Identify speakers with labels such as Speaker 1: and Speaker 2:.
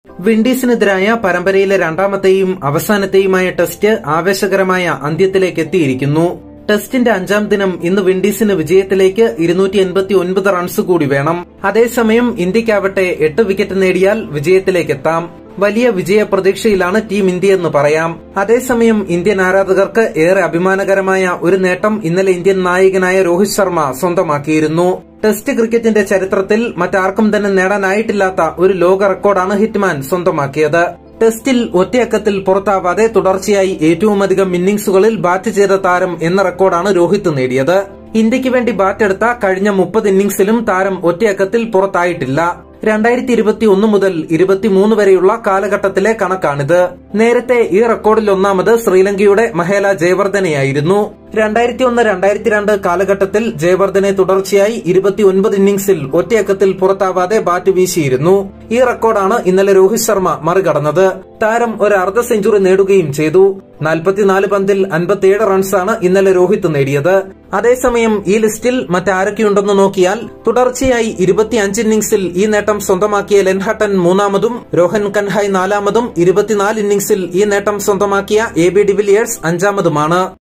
Speaker 1: വിൻഡീസിനെതിരായ പരമ്പരയിലെ രണ്ടാമത്തെയും അവസാനത്തെയുമായ ടെസ്റ്റ് ആവേശകരമായ അന്ത്യത്തിലേക്ക് എത്തിയിരിക്കുന്നു ടെസ്റ്റിന്റെ അഞ്ചാം ദിനം ഇന്ന് വിൻഡീസിന് വിജയത്തിലേക്ക് ഇരുന്നൂറ്റി എൺപത്തി ഒൻപത് റൺസ് കൂടി വേണം അതേസമയം ഇന്ത്യക്കാവട്ടെ എട്ട് വിക്കറ്റ് നേടിയാൽ വിജയത്തിലേക്കെത്താം വലിയ വിജയ പ്രതീക്ഷയിലാണ് ടീം ഇന്ത്യ എന്ന് പറയാം അതേസമയം ഇന്ത്യൻ ആരാധകർക്ക് ഏറെ അഭിമാനകരമായ ഒരു നേട്ടം ഇന്നലെ ഇന്ത്യൻ നായകനായ രോഹിത് ശർമ്മ സ്വന്തമാക്കിയിരുന്നു ടെസ്റ്റ് ക്രിക്കറ്റിന്റെ ചരിത്രത്തിൽ മറ്റാർക്കും തന്നെ നേടാനായിട്ടില്ലാത്ത ഒരു ലോക റെക്കോർഡാണ് ഹിറ്റ്മാൻ സ്വന്തമാക്കിയത് ടെസ്റ്റിൽ ഒറ്റയക്കത്തിൽ പുറത്താവാതെ തുടർച്ചയായി ഏറ്റവുമധികം ഇന്നിംഗ്സുകളിൽ ബാറ്റ് ചെയ്ത താരം എന്ന റെക്കോർഡാണ് രോഹിത് നേടിയത് ഇന്ത്യക്ക് വേണ്ടി ബാറ്റെടുത്ത കഴിഞ്ഞ മുപ്പത് ഇന്നിംഗ്സിലും താരം ഒറ്റയക്കത്തിൽ പുറത്തായിട്ടില്ല രണ്ടായിരത്തി ഇരുപത്തി ഒന്ന് മുതൽ ഇരുപത്തിമൂന്ന് വരെയുള്ള കാലഘട്ടത്തിലെ കണക്കാണിത് നേരത്തെ ഈ റെക്കോർഡിൽ ഒന്നാമത് ശ്രീലങ്കയുടെ മഹേല ജയവർദ്ധനെയായിരുന്നു രണ്ടായിരത്തി ഒന്ന് രണ്ടായിരത്തി രണ്ട് കാലഘട്ടത്തിൽ ജയവർദ്ധനെ തുടർച്ചയായി ഇരുപത്തിയൊൻപത് ഇന്നിംഗ്സിൽ ഒറ്റയക്കത്തിൽ പുറത്താവാതെ ബാറ്റ് വീശിയിരുന്നു ഈ റെക്കോർഡാണ് ഇന്നലെ രോഹിത് ശർമ്മ മറികടന്നത് താരം ഒരു അർദ്ധ സെഞ്ചുറി നേടുകയും ചെയ്തു നാൽപ്പത്തിനാല് പന്തിൽ അൻപത്തിയേഴ് റൺസാണ് ഇന്നലെ രോഹിത് നേടിയത് അതേസമയം ഈ ലിസ്റ്റിൽ മറ്റാരൊക്കെയുണ്ടെന്ന് നോക്കിയാൽ തുടർച്ചയായി ഇരുപത്തിയഞ്ച് ഇന്നിംഗ്സിൽ ഈ നേട്ടം സ്വന്തമാക്കിയ ലെൻഹട്ടൻ മൂന്നാമതും രോഹൻ കൻഹായ് നാലാമതും ഇരുപത്തിനാല് ഇന്നിംഗ്സിൽ ഈ നേട്ടം സ്വന്തമാക്കിയ എ ബി ഡിവിലിയേഴ്സ് അഞ്ചാമതുമാണ്